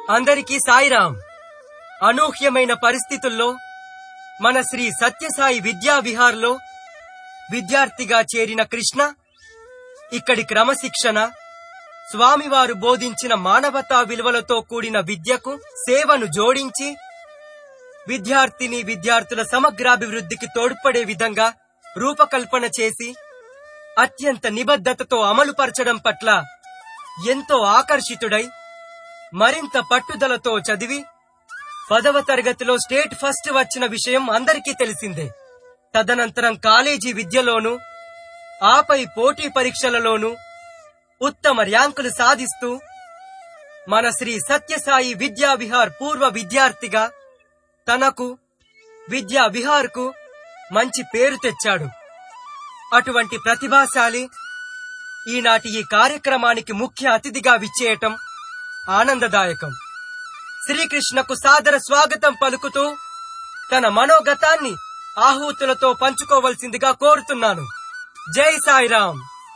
అందరికీ సాయిరాం అనూహ్యమైన పరిస్థితుల్లో మన శ్రీ సత్యసాయి విద్యా విహార్లో విద్యార్థిగా చేరిన కృష్ణ ఇక్కడి క్రమశిక్షణ స్వామివారు బోధించిన మానవతా విలువలతో కూడిన విద్యకు సేవను జోడించి విద్యార్థిని విద్యార్థుల సమగ్రాభివృద్ధికి తోడ్పడే విధంగా రూపకల్పన చేసి అత్యంత నిబద్ధతతో అమలుపరచడం పట్ల ఎంతో ఆకర్షితుడై మరింత పట్టుదలతో చదివి పదవ తరగతిలో స్టేట్ ఫస్ట్ వచ్చిన విషయం అందరికీ తెలిసిందే తదనంతరం కాలేజీ విద్యలోనూ ఆపై పోటీ పరీక్షలలోనూ ఉత్తమ ర్యాంకులు సాధిస్తూ మన శ్రీ సత్యసాయి విద్యా విహార్ పూర్వ విద్యార్థిగా తనకు విద్యా విహార్కు మంచి పేరు తెచ్చాడు అటువంటి ప్రతిభాశాలి ఈనాటి ఈ కార్యక్రమానికి ముఖ్య అతిథిగా విచ్చేయటం ఆనందదాయకం శ్రీకృష్ణకు సాదర స్వాగతం పలుకుతూ తన మనోగతాన్ని ఆహూతులతో పంచుకోవలసిందిగా కోరుతున్నాను జై సాయిరాం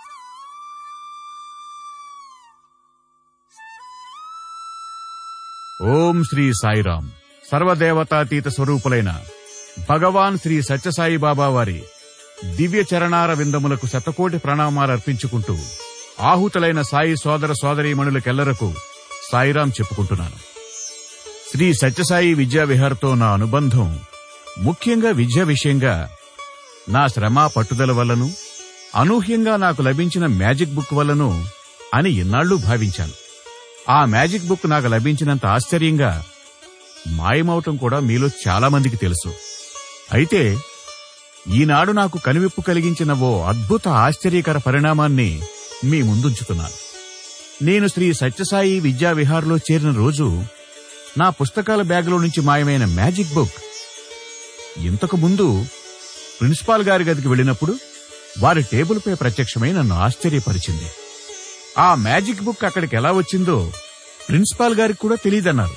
ఓం శ్రీ సాయిరాం సర్వదేవతాతీత స్వరూపులైన భగవాన్ శ్రీ సత్యసాయి బాబా వారి దివ్య చరణార విందములకు శతకోటి ప్రణామాలర్పించుకుంటూ ఆహుతులైన సాయి సోదర సోదరీమణులకెల్లరకు సాయిరాం చెప్పుకుంటున్నాను శ్రీ సత్యసాయి విద్యా విహార్తో నా అనుబంధం ముఖ్యంగా విద్య విషయంగా నా శ్రమ పట్టుదల వల్లను అనూహ్యంగా నాకు లభించిన మ్యాజిక్ బుక్ వల్లను అని ఇన్నాళ్లు భావించాను ఆ మ్యాజిక్ బుక్ నాకు లభించినంత ఆశ్చర్యంగా మాయమవటం కూడా మీలో చాలా మందికి తెలుసు అయితే ఈనాడు నాకు కనువిప్పు కలిగించిన ఓ అద్భుత ఆశ్చర్యకర పరిణామాన్ని మీ ముందుంచుతున్నాను నేను శ్రీ సత్యసాయి విద్యా విహార్లో చేరిన రోజు నా పుస్తకాల బ్యాగులో నుంచి మాయమైన మ్యాజిక్ బుక్ ఇంతకు ముందు ప్రిన్సిపాల్ గారి గదికి వెళ్ళినప్పుడు వారి టేబుల్పై ప్రత్యక్షమై నన్ను ఆశ్చర్యపరిచింది ఆ మ్యాజిక్ బుక్ అక్కడికి ఎలా వచ్చిందో ప్రిన్సిపాల్ గారికి కూడా తెలియదన్నారు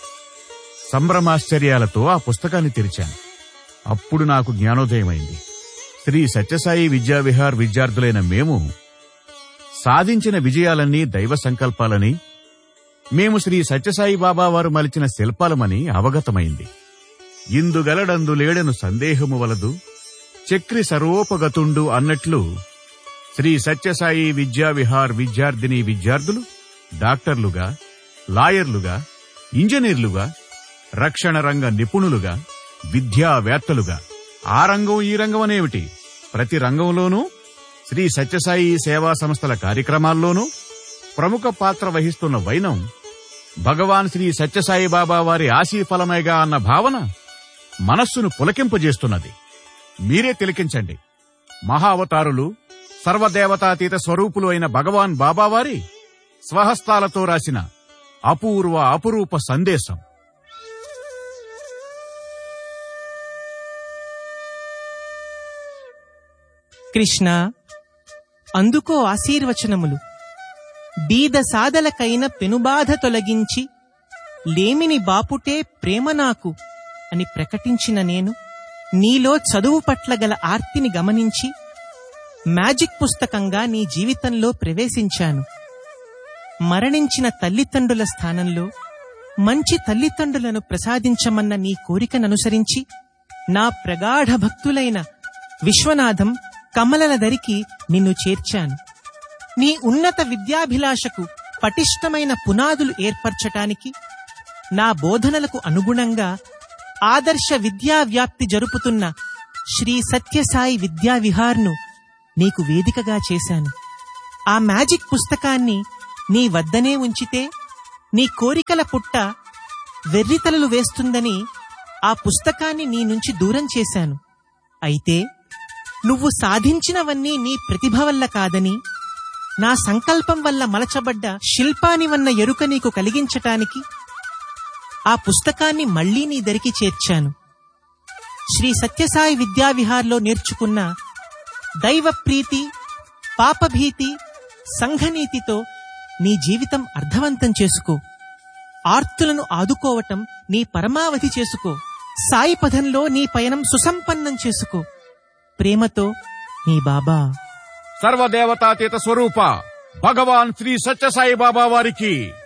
సంభ్రమాశ్చర్యాలతో ఆ పుస్తకాన్ని తెరిచాను అప్పుడు నాకు జ్ఞానోదయమైంది శ్రీ సత్యసాయి విద్యా విహార్ విద్యార్థులైన మేము సాధించిన విజయాలన్నీ దైవ సంకల్పాలని మేము శ్రీ సత్యసాయి బాబా వారు మలిచిన శిల్పాలమని అవగతమైంది ఇందుగలడందు లేడను సందేహము వలదు చక్రి సర్వోపగతుండు అన్నట్లు శ్రీ సత్యసాయి విద్యా విహార్ విద్యార్థిని విద్యార్థులు డాక్టర్లుగా లాయర్లుగా ఇంజనీర్లుగా రక్షణ రంగ నిపుణులుగా విద్యావేత్తలుగా ఆ రంగం ఈ రంగం అనేమిటి ప్రతి రంగంలోనూ శ్రీ సత్యసాయి సేవా సంస్థల కార్యక్రమాల్లోనూ ప్రముఖ పాత్ర వహిస్తున్న వైనం భగవాన్ శ్రీ సత్యసాయి బాబా వారి ఆశీఫలమేగా అన్న భావన మనస్సును పులకింపజేస్తున్నది మీరే తిలకించండి మహావతారులు సర్వదేవతాతీత స్వరూపులు అయిన భగవాన్ బాబావారి స్వహస్తాలతో రాసిన అపూర్వ అపురూప సందేశం కృష్ణ అందుకో ఆశీర్వచనములు బీద సాదలకైన పెనుబాధ తొలగించి లేమిని బాపుటే ప్రేమ నాకు అని ప్రకటించిన నేను నీలో చదువు పట్ల గల ఆర్తిని గమనించి మ్యాజిక్ పుస్తకంగా నీ జీవితంలో ప్రవేశించాను మరణించిన తల్లిదండ్రుల స్థానంలో మంచి తల్లిదండ్రులను ప్రసాదించమన్న నీ కోరికననుసరించి నా ప్రగాఢ భక్తులైన విశ్వనాథం కమలల దరికి నిన్ను చేర్చాను నీ ఉన్నత విద్యాభిలాషకు పటిష్టమైన పునాదులు ఏర్పరచటానికి నా బోధనలకు అనుగుణంగా ఆదర్శ విద్యా వ్యాప్తి జరుపుతున్న శ్రీ సత్యసాయి విద్యా విహార్ను నీకు వేదికగా చేశాను ఆ మ్యాజిక్ పుస్తకాన్ని నీ వద్దనే ఉంచితే నీ కోరికల పుట్ట వెర్రితలలు వేస్తుందని ఆ పుస్తకాన్ని నీ నుంచి దూరం చేశాను అయితే నువ్వు సాధించినవన్నీ నీ ప్రతిభ వల్ల కాదని నా సంకల్పం వల్ల మలచబడ్డ శిల్పానివన్న ఎరుక నీకు కలిగించటానికి ఆ పుస్తకాన్ని మళ్లీ నీ దరికి చేర్చాను శ్రీ సత్యసాయి విద్యావిహార్లో నేర్చుకున్న దైవ ప్రీతి పాపభీతి సంఘనీతితో నీ జీవితం అర్థవంతం చేసుకో ఆర్తులను ఆదుకోవటం నీ పరమావధి చేసుకో సాయి పదంలో నీ పయనం సుసంపన్నం చేసుకో ప్రేమతో నీ బాబా సర్వదేవతాతీత స్వరూప భగవాన్ శ్రీ సత్యసాయి బాబా వారికి